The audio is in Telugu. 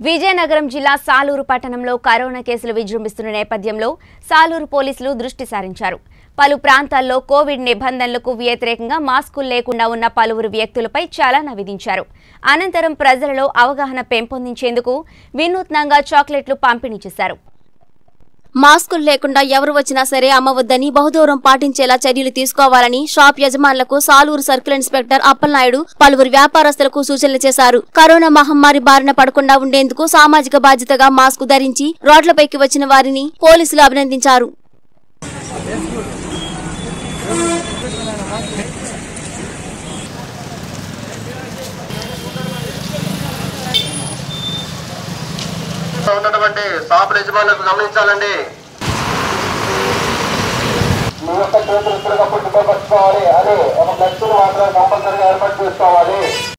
విజయనగరం జిల్లా సాలూరు పట్టణంలో కరోనా కేసులు విజృంభిస్తున్న నేపథ్యంలో సాలూరు పోలీసులు దృష్టి సారించారు పలు ప్రాంతాల్లో కోవిడ్ నిబంధనలకు వ్యతిరేకంగా మాస్కులు లేకుండా ఉన్న పలువురు వ్యక్తులపై చాలానా విధించారు అనంతరం ప్రజలలో అవగాహన పెంపొందించేందుకు వినూత్నంగా చాక్లెట్లు పంపిణీ చేశారు మాస్కులు లేకుండా ఎవరు వచ్చినా సరే అమ్మవద్దని బహుదూరం పాటించేలా చర్యలు తీసుకోవాలని షాప్ యజమానులకు సాలూరు సర్కిల్ ఇన్స్పెక్టర్ అప్పలనాయుడు పలువురు వ్యాపారస్తులకు సూచనలు చేశారు కరోనా మహమ్మారి బారిన పడకుండా ఉండేందుకు సామాజిక బాధ్యతగా మాస్క్ ధరించి రోడ్లపైకి వచ్చిన వారిని పోలీసులు అభినందించారు ఉన్నటువంటి షాపుల యజమానులకు గమనించాలండి మీ యొక్క చేతులు ఎప్పటికప్పుడు శుభ్రపరచుకోవాలి అని ఒక ఫ్లెక్సీని మాత్రం కంపల్సరీగా ఏర్పాటు చేసుకోవాలి